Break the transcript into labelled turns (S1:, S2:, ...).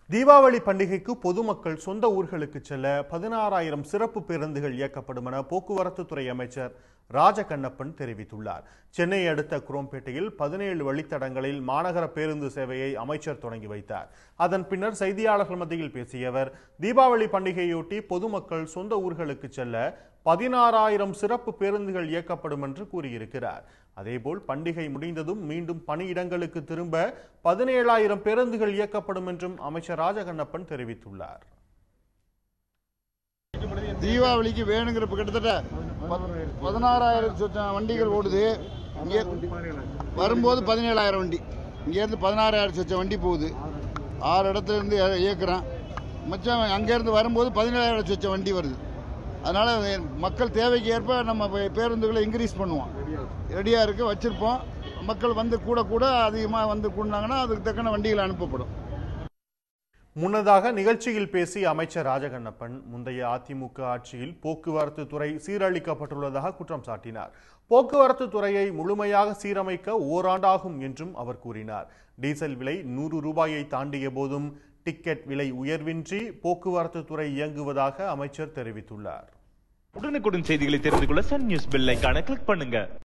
S1: தீபாவளி பண்டிகைக்கு பொதுமக்கள் சொந்த ஊர்களுக்கு செல்ல பதினாறாயிரம் சிறப்பு பேருந்துகள் இயக்கப்படும் என போக்குவரத்து துறை அமைச்சர் ராஜகண்ணப்பன் தெரிவித்துள்ளார் சென்னை அடுத்த குரோம்பேட்டையில் பதினேழு வழித்தடங்களில் மாநகர பேருந்து சேவையை அமைச்சர் தொடங்கி வைத்தார் அதன் பின்னர் செய்தியாளர்கள் மத்தியில் பேசிய அவர் தீபாவளி பண்டிகையொட்டி பொதுமக்கள் சொந்த ஊர்களுக்கு செல்ல பதினாறாயிரம் சிறப்பு பேருந்துகள் இயக்கப்படும் என்று கூறியிருக்கிறார் அதேபோல் பண்டிகை முடிந்ததும் மீண்டும் பணியிடங்களுக்கு திரும்ப பதினேழாயிரம் பேருந்துகள் இயக்கப்படும் என்றும் அமைச்சர் ராஜகண்ணப்பன் தெரிவித்துள்ளார்
S2: தீபாவளிக்கு வேணுங்கிற இப்போ கிட்டத்தட்ட பத்- பதினாறாயிரம் சொச்சம் வண்டிகள் ஓடுது இங்கே வரும்போது பதினேழாயிரம் வண்டி இங்கேருந்து பதினாறாயிரம் சொச்சம் வண்டி போகுது ஆறு இடத்துல இருந்து இய- இயக்குறோம் மிச்சம் அங்கேருந்து வரும்போது பதினேழாயிரம் சொச்சம் வண்டி வருது அதனால் மக்கள் தேவைக்கு ஏற்ப நம்ம பே- பேருந்துகளை இன்க்ரீஸ் பண்ணுவோம் ரெடியாக இருக்கு வச்சுருப்போம் மக்கள் வந்து கூட கூட அதிகமாக வந்து கூடினாங்கன்னா அதுக்கு தக்கன வண்டிகள் அனுப்பப்படும்
S1: முன்னதாக நிகழ்ச்சியில் பேசிய அமைச்சர் ராஜகண்ணப்பன் முந்தைய அதிமுக ஆட்சியில் போக்குவரத்து துறை சீரழிக்கப்பட்டுள்ளதாக குற்றம் சாட்டினார் போக்குவரத்து துறையை முழுமையாக சீரமைக்க ஓராண்டாகும் என்றும் அவர் கூறினார் டீசல் விலை நூறு ரூபாயை தாண்டிய போதும் டிக்கெட் விலை உயர்வின்றி போக்குவரத்து துறை இயங்குவதாக அமைச்சர் தெரிவித்துள்ளார்
S3: உடனுக்குடன் செய்திகளை தெரிந்து கொள்ள சன் நியூஸ் பெல் ஐகானை கிளிக் பண்ணுங்க